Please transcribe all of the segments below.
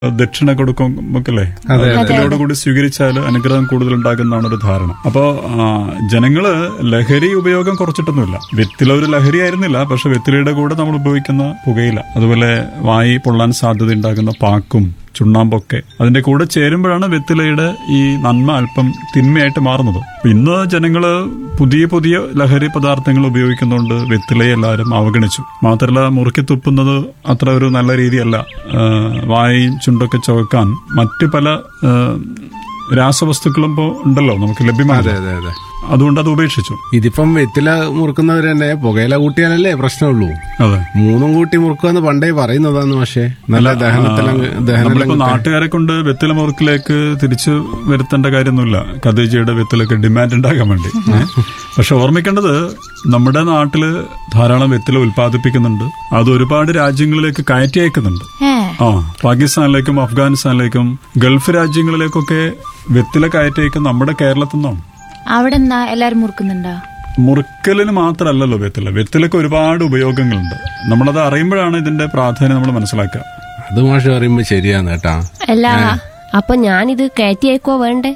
ദക്ഷിണ കൊടുക്കുമ്പോക്കല്ലേ വെത്തിലയോട് കൂടി സ്വീകരിച്ചാൽ അനുഗ്രഹം കൂടുതൽ ഉണ്ടാകുന്നതാണ് ഒരു ധാരണ അപ്പോ ആ, ജനങ്ങള് ലഹരി ഉപയോഗം കുറച്ചിട്ടൊന്നുമില്ല വെത്തില ഒരു ലഹരി ആയിരുന്നില്ല പക്ഷെ വെത്തിലയുടെ കൂടെ നമ്മൾ ഉപയോഗിക്കുന്ന പുകയില അതുപോലെ വായി പൊള്ളാൻ സാധ്യത ഉണ്ടാകുന്ന പാക്കും ചുണ്ണാമ്പൊക്കെ അതിന്റെ കൂടെ ചേരുമ്പോഴാണ് വെത്തിലയുടെ ഈ നന്മ അല്പം തിന്മയായിട്ട് മാറുന്നത് അപ്പൊ ഇന്ന് ജനങ്ങള് പുതിയ പുതിയ ലഹരി പദാർത്ഥങ്ങൾ ഉപയോഗിക്കുന്നതുകൊണ്ട് വെത്തിലയെ എല്ലാവരും അവഗണിച്ചു മാത്രമല്ല മുറുക്കി തുപ്പുന്നത് അത്ര ഒരു നല്ല രീതിയല്ല ആ, വായും ചുണ്ടൊക്കെ ചുവക്കാൻ മറ്റ് പല ആ, രാസവസ്തുക്കളും ഇപ്പോൾ ഉണ്ടല്ലോ നമുക്ക് ലഭ്യമാണ് അതെ അതെ അതെ അതുകൊണ്ട് അത് ഉപേക്ഷിച്ചു ഇതിപ്പം വെറ്റില മുറുക്കുന്നവർ തന്നെ പുകയില കൂട്ടിയാലല്ലേ പ്രശ്നമുള്ളൂ അതെ മൂന്നും കൂട്ടി മുറുക്കുമെന്ന് പണ്ടേ പറയുന്നതാണ് പക്ഷേ നല്ല ദഹനത്തിലങ്ങ് ദഹനം നമ്മളിപ്പോ നാട്ടുകാരെ കൊണ്ട് വെത്തില മുറുക്കിലേക്ക് തിരിച്ചു വരുത്തേണ്ട കാര്യമൊന്നുമില്ല ഖദീജയുടെ വെത്തിലൊക്കെ ഡിമാൻഡ് ഉണ്ടാകാൻ വേണ്ടി ഏ? പക്ഷെ ഓർമ്മിക്കേണ്ടത് നമ്മുടെ നാട്ടില് ധാരാളം വെത്തില ഉൽപ്പാദിപ്പിക്കുന്നുണ്ട് അത് ഒരുപാട് രാജ്യങ്ങളിലേക്ക് കയറ്റി അയക്കുന്നുണ്ട് ഏ ആ പാകിസ്ഥാനിലേക്കും അഫ്ഗാനിസ്ഥാനിലേക്കും ഗൾഫ് രാജ്യങ്ങളിലേക്കൊക്കെ വെത്തില കയറ്റി അയക്കുന്ന നമ്മുടെ കേരളത്തിൽ നിന്നാണ് അവിടെ എന്താ എല്ലാരും മുറുക്കുന്നുണ്ടോ മുറുക്കലിന് മാത്രമല്ലല്ലോ വെത്തില വെത്തിലൊക്കെ ഒരുപാട് ഉപയോഗങ്ങളുണ്ട് നമ്മളത് അറിയുമ്പോഴാണ് ഇതിന്റെ പ്രാധാന്യം നമ്മൾ മനസ്സിലാക്കുക അത് മാഷ് പറയുമ്പോ ശരിയാണ് കേട്ടാ അല്ല അപ്പൊ ഞാനിത് കയറ്റി അയക്കോ വേണ്ടേ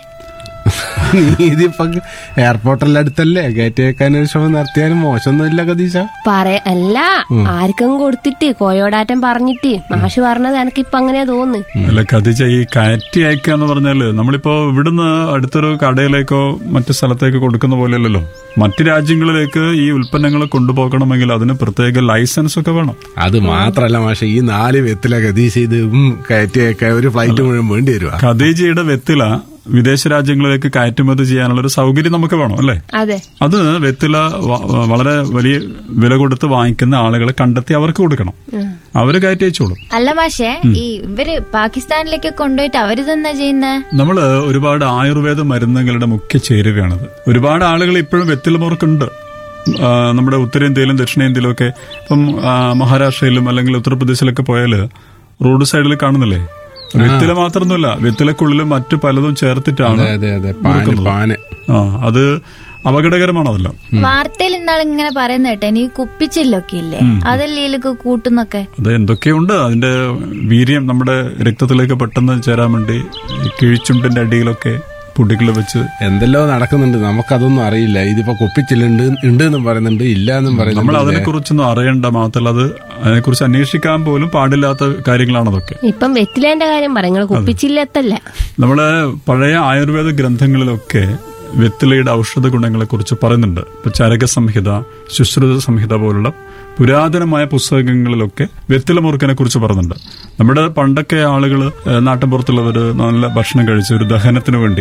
നീ ഇതിപ്പോ എയർപോർട്ടെല്ലാം അടുത്തല്ലേ കയറ്റി വെക്കാൻ ഒരു ശ്രമം നടത്തിയാലും മോശമൊന്നുമില്ല കദീശ പറ അല്ല ആർക്കും കൊടുത്തിട്ട് കോയോടാറ്റം പറഞ്ഞിട്ട് മാഷ് പറഞ്ഞത് എനിക്കിപ്പൊ അങ്ങനെയാ തോന്നുന്നു അല്ല ഖദീജ ഈ കയറ്റി അയക്കുക എന്ന് പറഞ്ഞാല് നമ്മളിപ്പോ ഇവിടുന്ന് അടുത്തൊരു കടയിലേക്കോ മറ്റു സ്ഥലത്തേക്കോ കൊടുക്കുന്ന പോലെയല്ലല്ലോ മറ്റു രാജ്യങ്ങളിലേക്ക് ഈ ഉൽപ്പന്നങ്ങൾ കൊണ്ടുപോകണമെങ്കിൽ അതിന് പ്രത്യേക ലൈസൻസ് ഒക്കെ വേണം അത് മാത്രല്ല മാഷെ ഈ നാല് വെത്തില കദീശ ഇത് ഉം കയറ്റി വെക്കാൻ ഒരു ഫ്ലൈറ്റ് മുഴുവൻ വേണ്ടി വരുവാ ഖദീജയുടെ വെത്തില വിദേശ രാജ്യങ്ങളിലേക്ക് കയറ്റുമതി ചെയ്യാനുള്ള ഒരു സൗകര്യം നമുക്ക് വേണം അല്ലേ അതെ അത് വെത്തില വ- വളരെ വലിയ വില കൊടുത്ത് വാങ്ങിക്കുന്ന ആളുകളെ കണ്ടെത്തി അവർക്ക് കൊടുക്കണം അവര് കയറ്റി അയച്ചോളും അല്ല മാഷേ ഈ ഇവര് പാകിസ്ഥാനിലേക്ക് കൊണ്ടുപോയിട്ട് അവരിതെന്നാ ചെയ്യുന്നേ നമ്മള് ഒരുപാട് ആയുർവേദ മരുന്നുകളുടെ മുഖ്യ ചേരുവയാണത് ഒരുപാട് ആളുകൾ ഇപ്പോഴും വെത്തില മുറുക്കുണ്ട് ആ, നമ്മുടെ ഉത്തരേന്ത്യയിലും ദക്ഷിണേന്ത്യയിലും ഒക്കെ ഇപ്പം ആ, മഹാരാഷ്ട്രയിലും അല്ലെങ്കിൽ ഉത്തർപ്രദേശിലൊക്കെ പോയാല് റോഡ് സൈഡിൽ കാണുന്നില്ലേ വെത്തില മാത്രമൊന്നുമില്ല വെത്തിലക്കുള്ളിൽ മറ്റു പലതും ചേർത്തിട്ടാണ് അതെ അതെ അതെ പാന് പാന് ആ അത് അപകടകരമാണതല്ല വാർത്തയിൽ ഇന്നാൾ ഇങ്ങനെ പറയുന്ന കേട്ടെ നീ കുപ്പിച്ചില്ലൊക്കെ ഇല്ലേ അതല്ലേ ഇതിലൊക്കെ കൂട്ടുന്നൊക്കെ അത് എന്തൊക്കെയുണ്ട് അതിന്റെ വീര്യം നമ്മുടെ രക്തത്തിലേക്ക് പെട്ടെന്ന് ചേരാൻ വേണ്ടി ഈ കിഴിച്ചുണ്ടിന്റെ അടിയിലൊക്കെ പൊടികൾ വെച്ച് എന്തെല്ലോ നടക്കുന്നുണ്ട് നമുക്കതൊന്നും അറിയില്ല ഇതിപ്പോ കുപ്പിച്ചില്ലുണ്ട് ഉണ്ട് എന്നും പറയുന്നുണ്ട് ഇല്ല എന്നും നമ്മൾ പറയുന്നുണ്ട് അതിനെക്കുറിച്ചൊന്നും അറിയണ്ട മാത്രമല്ല അത് അതിനെക്കുറിച്ച് അന്വേഷിക്കാൻ പോലും പാടില്ലാത്ത കാര്യങ്ങളാണ് അതൊക്കെ ഇപ്പം വെറ്റിലേന്റെ കാര്യം പറ നിങ്ങൾ കുപ്പിച്ചില്ലത്തല്ല നമ്മളെ പഴയ ആയുർവേദ ഗ്രന്ഥങ്ങളിലൊക്കെ വെത്തിലയുടെ ഔഷധ ഗുണങ്ങളെ കുറിച്ച് പറയുന്നുണ്ട് ഇപ്പൊ ചരക സംഹിത ശുശ്രുത സംഹിത പോലുള്ള പുരാതനമായ പുസ്തകങ്ങളിലൊക്കെ വെത്തില മുറുക്കനെ കുറിച്ച് പറയുന്നുണ്ട് നമ്മുടെ പണ്ടൊക്കെ ആളുകൾ നാട്ടിൻപുറത്തുള്ളവര് നല്ല ഭക്ഷണം കഴിച്ച് ഒരു ദഹനത്തിന് വേണ്ടി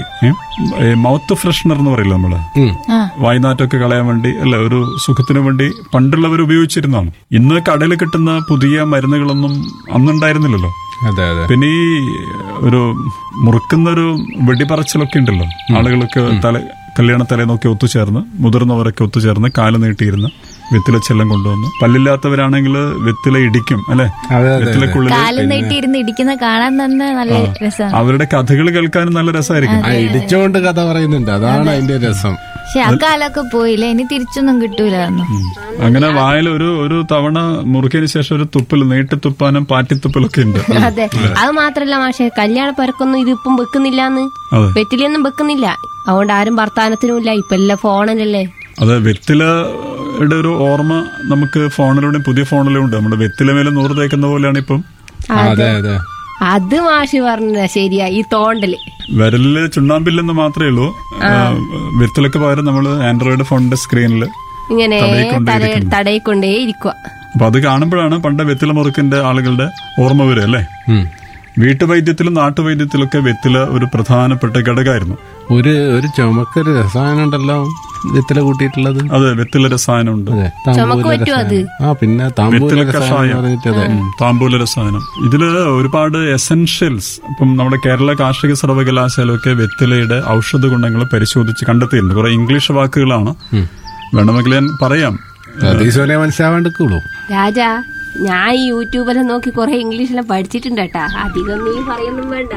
മൗത്ത് ഫ്രഷ്നർ എന്ന് പറയില്ല നമ്മള് ഉം. ആ വായ്നാറ്റൊക്കെ കളയാൻ വേണ്ടി അല്ല ഒരു സുഖത്തിന് വേണ്ടി പണ്ടുള്ളവർ ഉപയോഗിച്ചിരുന്നതാണ് ഇന്ന് കടയിൽ കിട്ടുന്ന പുതിയ മരുന്നുകളൊന്നും അന്നുണ്ടായിരുന്നില്ലല്ലോ അതെ അതെ പിന്നെ ഈ ഒരു മുറുക്കുന്ന ഒരു വെടിപറച്ചിലൊക്കെ ഉണ്ടല്ലോ ആളുകളൊക്കെ തല കല്യാണ തലേന്നൊക്കെ ഒത്തുചേർന്ന് മുതിർന്നവരൊക്കെ ഒത്തുചേർന്ന് കാല് നീട്ടിയിരുന്ന് വെത്തില ചെല്ലം കൊണ്ടുവന്ന് പല്ലില്ലാത്തവരാണെങ്കിൽ വെത്തില ഇടിക്കും അല്ലെ അതെ അതെ വെത്തിലക്കുള്ളിൽ കാലും നീട്ടിയിരുന്ന് ഇടിക്കുന്ന കാണാൻ തന്നെ നല്ല രസമാണ് അവരുടെ കഥകൾ കേൾക്കാനും നല്ല രസമായിരിക്കും ആ ഇടിച്ചോണ്ട് കഥ പറയുന്നുണ്ട് അതാണ് അതിന്റെ രസം പക്ഷെ ആ കാലമൊക്കെ പോയില്ലേ ഇനി തിരിച്ചൊന്നും കിട്ടൂല ഒന്നും ഉം. അങ്ങനെ വായിൽ ഒരു ഒരു തവണ മുറുക്കിയതിന് ശേഷം ഒരു തുപ്പൽ നീട്ടിത്തുപ്പാനും പാറ്റിത്തുപ്പലൊക്കെ ഉണ്ട് അതെ അത് മാത്രല്ല മാഷെ കല്യാണ പരക്കൊന്നും ഇതിപ്പം വെക്കുന്നില്ലാന്ന് അതെ വെറ്റിലൊന്നും വെക്കുന്നില്ല അതുകൊണ്ട് ആരും വർത്താനത്തിനും ഇല്ല ഇപ്പൊ എല്ലാം ഫോണിലല്ലേ അത് വെത്തിലയുടെ ഒരു ഓർമ്മ നമുക്ക് ഫോണിലൂടെയും പുതിയ ഫോണിലും ഉണ്ട് നമ്മുടെ വെത്തില മേലെ നൂറ് തേക്കുന്ന പോലെയാണ് ഇപ്പം അതെ അതെ അത് മാഷി പറഞ്ഞ ശരിയാ ഈ തോണ്ടല് വിരലില് ചുണ്ണാമ്പില്ലെന്ന് മാത്രമേ ഉള്ളൂ വെത്തിലൊക്കെ പകരം നമ്മൾ ആൻഡ്രോയിഡ് ഫോണിന്റെ സ്ക്രീനിൽ ഇങ്ങനെ തടയിക്കൊണ്ടേ തല ഇരിക്കുന്നു. തടയിക്കൊണ്ടേ ഇരിക്കുക അപ്പൊ അത് കാണുമ്പോഴാണ് പണ്ട് വെത്തില മുറുക്കിന്റെ ആളുകളുടെ ഓർമ്മ വരിക അല്ലേ ഉം. വീട്ടുവൈദ്യത്തിലും നാട്ടുവൈദ്യത്തിലൊക്കെ വെത്തില ഒരു പ്രധാനപ്പെട്ട ഘടകമായിരുന്നു ഒരു ഒരു ചുമക്കൊരു രസായനം ഉണ്ടല്ലോ വിത്തില കൂട്ടിയിട്ടുള്ളത് അതെ വെത്തില രസായനമുണ്ട് അതെ ചുമക്ക് താമ്പൂല പറ്റുമോ അത്? രസായനം. ആ പിന്നെ താമ്പൂല വെത്തില രസായനം കഷായം പറഞ്ഞിട്ട് അതെ ഉം, താമ്പൂല രസായനം ഇതില് ഒരുപാട് എസെൻഷ്യൽസ് ഇപ്പം നമ്മുടെ കേരള കാർഷിക സർവകലാശാലയൊക്കെ വെത്തിലയുടെ ഔഷധ ഗുണങ്ങൾ പരിശോധിച്ച് കണ്ടെത്തിയിട്ടുണ്ട് കുറെ ഇംഗ്ലീഷ് വാക്കുകളാണ് വേണമെങ്കിൽ ഞാൻ പറയാം അതീസോലെ മനസ്സിലാവാണ്ടിക്കുള്ളൂ രാജാ ഞാൻ ഈ യൂട്യൂബിലെ നോക്കി കുറെ ഇംഗ്ലീഷെല്ലാം പഠിച്ചിട്ടുണ്ട് കേട്ടാ അധികം നീ പറയൊന്നും വേണ്ട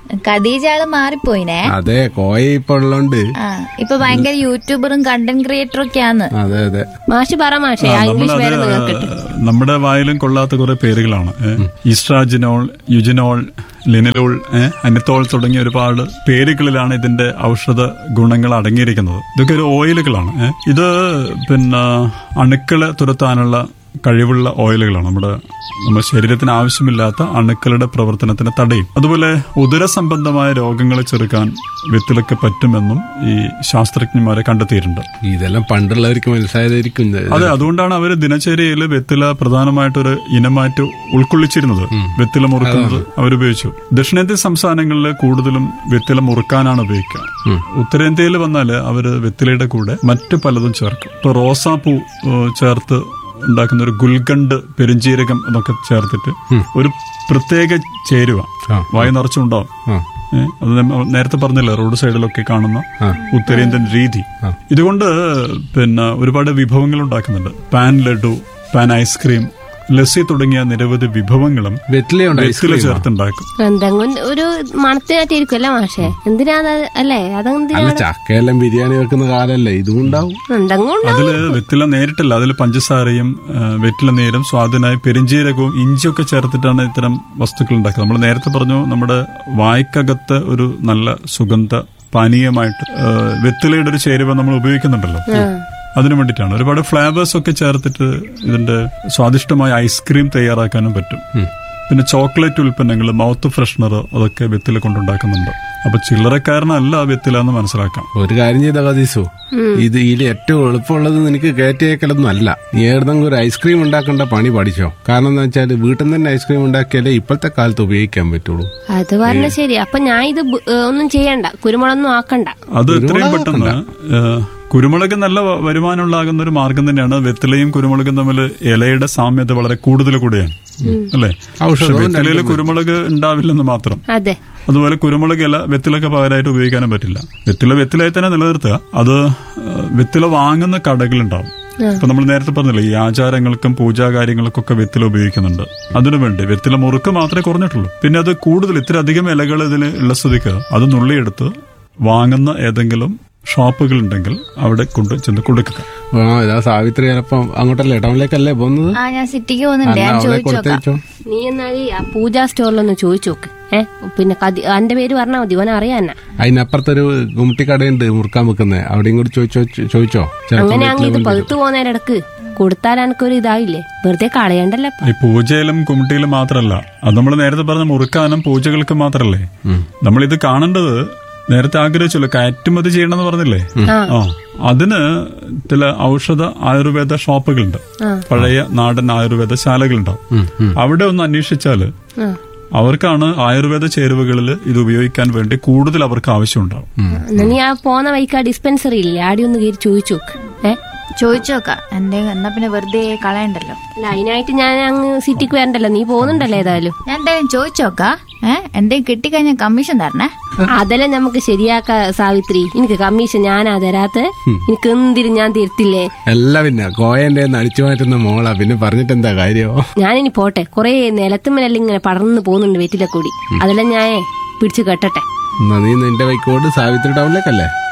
ഖദീജ ആള് മാറിപ്പോയിനെ അതെ കോയ ഇപ്പൊ ഉള്ളോണ്ട് ആ ഇപ്പൊ ഭയങ്കര യൂട്യൂബറും കണ്ടന്റ് ക്രിയേറ്ററും ഒക്കെയാന്ന് അതെ അതെ മാഷ് പറ മാഷേ ആ ഇംഗ്ലീഷ് പേര് നിങ്ങൾക്ക് നമ്മുടെ വായിലും കൊള്ളാത്ത കുറെ പേരുകളാണ് ഏ. ഇസ്ട്രാജിനോൾ യുജിനോൾ ലിനലോൾ ഏ, അനിത്തോൾ തുടങ്ങിയ ഒരുപാട് പേരുകളിലാണ് ഇതിന്റെ ഔഷധ ഗുണങ്ങൾ അടങ്ങിയിരിക്കുന്നത് ഇതൊക്കെ ഒരു ഓയിലുകളാണ് ഏ. ഇത് പിന്നെ അണുക്കളെ തുരത്താനുള്ള കഴിവുള്ള ഓയിലുകളാണ് നമ്മുടെ നമ്മുടെ ശരീരത്തിന് ആവശ്യമില്ലാത്ത അണുക്കളുടെ പ്രവർത്തനത്തിന് തടയും അതുപോലെ ഉദര സംബന്ധമായ രോഗങ്ങളെ ചെറുക്കാൻ വിത്തിലൊക്കെ പറ്റുമെന്നും ഈ ശാസ്ത്രജ്ഞന്മാരെ കണ്ടെത്തിയിട്ടുണ്ട് ഇതെല്ലാം പണ്ടുള്ളവർക്ക് മനസ്സിലായതായിരിക്കും ഇത്. അതെ അതുകൊണ്ടാണ് അവര് ദിനചര്യയിൽ വെത്തില പ്രധാനമായിട്ടൊരു ഇനമായിട്ട് ഉൾക്കൊള്ളിച്ചിരുന്നത് വെത്തില മുറുക്കുന്നത് അവരുപയോഗിച്ചു ദക്ഷിണേന്ത്യൻ സംസ്ഥാനങ്ങളിൽ കൂടുതലും വെത്തില മുറുക്കാനാണ് ഉപയോഗിക്കുക ഉത്തരേന്ത്യയിൽ വന്നാൽ അവര് വെത്തിലയുടെ കൂടെ മറ്റു പലതും ചേർക്കും ഇപ്പൊ റോസാപ്പൂ ഏഹ്, ചേർത്ത് ഉണ്ടാക്കുന്ന ഒരു ഗുൽഗണ്ട് പെരുംജീരകം എന്നൊക്കെ ചേർത്തിട്ട് ഒരു പ്രത്യേക ചേരുവ ആ. വായി നിറച്ചുണ്ടാവും ആ. ഏ, അത് നമ്മ നേരത്തെ പറഞ്ഞില്ല റോഡ് സൈഡിലൊക്കെ കാണുന്ന ഉത്തരേന്ത്യൻ രീതി ഇതുകൊണ്ട് പിന്നെ ഒരുപാട് വിഭവങ്ങൾ ഉണ്ടാക്കുന്നുണ്ട് പാൻ ലഡു പാൻ ഐസ്ക്രീം ലസ്സി തുടങ്ങിയ നിരവധി വിഭവങ്ങളും വെറ്റിലയുണ്ട് വെറ്റില ഐസ്ക്രീം ചേർത്തുണ്ടാക്കും എന്തെങ്കിലും ഒരു മണത്തിനായിട്ടിരിക്കും അല്ലേ മാഷേ എന്തിനാ അത് അല്ലേ അതെന്തിനാ അല്ല ചക്കയെല്ലാം ബിരിയാണി വെക്കുന്ന കാലല്ലേ ഇതും ഉണ്ടാവും എന്തെങ്കിലും ഉണ്ടാവും. അതില് വെറ്റില നേരിട്ടല്ല അതിൽ പഞ്ചസാരയും ആ, വെറ്റില നീരും സ്വാദിനായി പെരിഞ്ചീരകവും ഇഞ്ചിയൊക്കെ ചേർത്തിട്ടാണ് ഇത്തരം വസ്തുക്കൾ ഉണ്ടാക്കുന്നത് നമ്മൾ നേരത്തെ പറഞ്ഞു നമ്മുടെ വായ്ക്കകത്ത് ഒരു നല്ല സുഗന്ധ പാനീയമായിട്ട് ആ, വെറ്റിലയുടെ ഒരു ചേരുവ നമ്മൾ ഉപയോഗിക്കുന്നുണ്ടല്ലോ അതിനു വേണ്ടിയിട്ടാണ് ഒരുപാട് ഫ്ലേവേഴ്സ് ഒക്കെ ചേർത്തിട്ട് ഇതിന്റെ സ്വാദിഷ്ടമായ ഐസ്ക്രീം തയ്യാറാക്കാനും പറ്റും പിന്നെ ചോക്ലേറ്റ് ഉൽപ്പന്നങ്ങൾ മൗത്ത് ഫ്രഷ്നർ അതൊക്കെ വെത്തില കൊണ്ടുണ്ടാക്കുന്നുണ്ട് അപ്പൊ ചില്ലറക്കാരനല്ല വെത്തില എന്ന് മനസ്സിലാക്കാം ഒരു കാര്യം ചെയ്ത കതീസു ഇത് ഇതിൽ ഏറ്റവും എളുപ്പമുള്ളത് നിനക്ക് കയറ്റിയേക്കലൊന്നും അല്ല നീ ഏതെങ്കിലും ഒരു ഐസ്ക്രീം ഉണ്ടാക്കേണ്ട പണി പഠിച്ചോ കാരണം എന്താ വെച്ചാൽ വീട്ടിൽ നിന്ന് തന്നെ ഐസ്ക്രീം ഉണ്ടാക്കിയാലേ ഇപ്പോഴത്തെ കാലത്ത് ഉപയോഗിക്കാൻ പറ്റുള്ളൂ അത് പറഞ്ഞ ശരി അപ്പൊ ഞാൻ ഇത് ബു- ഏ, ഒന്നും ചെയ്യണ്ട കുരുമുളകൊന്നും ആക്കണ്ട അത് എത്രയും പെട്ടെന്ന് ഏഹ്, കുരുമുളക് നല്ല വ- വരുമാനമുള്ളാകുന്ന ഒരു മാർഗം തന്നെയാണ് വെത്തിലയും കുരുമുളകും തമ്മിൽ ഇലയുടെ സാമ്യത വളരെ കൂടുതൽ കൂടിയാണ് അല്ലേ പക്ഷെ വെത്തിലയിൽ കുരുമുളക് ഉണ്ടാവില്ലെന്ന് മാത്രം അതെ അതുപോലെ കുരുമുളക് ഇല വെത്തിലൊക്കെ പകരമായിട്ട് ഉപയോഗിക്കാനും പറ്റില്ല വെത്തില വെത്തിലായി തന്നെ നിലനിർത്തുക അത് ഏഹ്, വെത്തില വാങ്ങുന്ന കടകളുണ്ടാവും ഇപ്പൊ നമ്മൾ നേരത്തെ പറഞ്ഞില്ലേ ഈ ആചാരങ്ങൾക്കും പൂജാകാര്യങ്ങൾക്കൊക്കെ വെത്തില ഉപയോഗിക്കുന്നുണ്ട് അതിനുവേണ്ടി വെത്തില മുറുക്ക് മാത്രമേ കുറഞ്ഞിട്ടുള്ളൂ പിന്നെ അത് കൂടുതൽ ഇത്ര അധികം ഇലകൾ ഇതിൽ ഉള്ള സ്ഥിതിക്ക് അത് നുള്ളിയെടുത്ത് വാങ്ങുന്ന ഏതെങ്കിലും ഷോപ്പുകൾ ഉണ്ടെങ്കിൽ അവിടെ കൊണ്ട് ചെന്ന് കൊടുക്കുക ആ ഇതാ സാവിത്രി ചിലപ്പം അങ്ങോട്ടല്ലേ ടൗണിലേക്കല്ലേ പോകുന്നത് ആ ഞാൻ സിറ്റിക്ക് പോകുന്നുണ്ട് എന്നാ ഞാൻ അവളെ ചോദിച്ചു നോക്കാം കൊടുത്തേച്ചോ നീ എന്നാല് ആ പൂജാ സ്റ്റോറിലൊന്ന് ചോദിച്ചു നോക്ക് ഏ പിന്നെ കതി എന്റെ പേര് പറഞ്ഞാൽ മതി ഓന അറിയാനാ അതിനപ്പുറത്തൊരു ഗുമ്മിട്ടിക്കടയുണ്ട് മുറുക്കാൻ വെക്കുന്നത് അവിടെയും കൂടി ചോദിച്ചോ ചോദിച്ചോ ചിലപ്പം അങ്ങനെയാണെങ്കിൽ ഇത് വീട്ടിലെ പഴുത്തു പോകുന്നതിനിടക്ക് കൊടുത്താൽ എനക്കൊരു ഇതായില്ലേ വെറുതെ കളയണ്ടല്ലോ ഈ പൂജയിലും കുമിട്ടിയിലും മാത്രമല്ല അത് നമ്മൾ നേരത്തെ പറഞ്ഞ മുറുക്കാനും പൂജകൾക്ക് മാത്രല്ലേ നമ്മൾ ഇത് കാണേണ്ടത് നേരത്തെ ആഗ്രഹിച്ചല്ലോ കയറ്റുമതി ചെയ്യണമെന്ന് പറഞ്ഞില്ലേ ആ അതിന് ചില ഔഷധ ആയുർവേദ ഷോപ്പുകളുണ്ട് പഴയ നാടൻ ആയുർവേദ ശാലകളുണ്ടാവും അവിടെ ഒന്ന് അന്വേഷിച്ചാല് ആ. അവർക്കാണ് ആയുർവേദ ചേരുവകളിൽ ഇത് ഉപയോഗിക്കാൻ വേണ്ടി കൂടുതൽ അവർക്ക് ആവശ്യമുണ്ടാവും എന്നാ നീ ആ പോന്ന വഴിക്ക് ആ ഡിസ്പെൻസറി ഇല്ലേ ആടി ഒന്ന് കയറി ചോദിച്ചു നോക്ക് ഏ ചോദിച്ചു നോക്കാം എന്റെ എന്നാ പിന്നെ വെറുതെ കളയണ്ടല്ലോ അല്ല അതിനായിട്ട് ഞാൻ അങ്ങ് സിറ്റിക്ക് വരണ്ടല്ലോ നീ പോകുന്നുണ്ടല്ലോ ഏതായാലും ഞാൻ എന്തായാലും ചോദിച്ചു നോക്കാം ഏഹ് എന്തെങ്കിലും കിട്ടിക്കഴിഞ്ഞാൽ കമ്മീഷൻ തരണേ അതെല്ലാം നമുക്ക് ശരിയാക്ക സാവിത്രി എനിക്ക് കമ്മീഷൻ ഞാനാ തരാത്ത എനിക്ക് എന്തിരും ഞാൻ തരത്തില്ലേ എല്ലാം പിന്നെ കോയന്റെ അടിച്ചു മാറ്റുന്ന മോളാ പിന്നെ പറഞ്ഞിട്ട് എന്താ കാര്യമോ ഞാനിനി പോട്ടെ കൊറേ നിലത്തുമ്മലെല്ലാം ഇങ്ങനെ പടർന്നു പോകുന്നുണ്ട് വെറ്റിലെ കൂടി അതെല്ലാം ഞാൻ പിടിച്ചു കെട്ടട്ടെ എന്നാ നീ നിന്റെ വൈക്കോട് സാവിത്രി ടൗണിലേക്കല്ലേ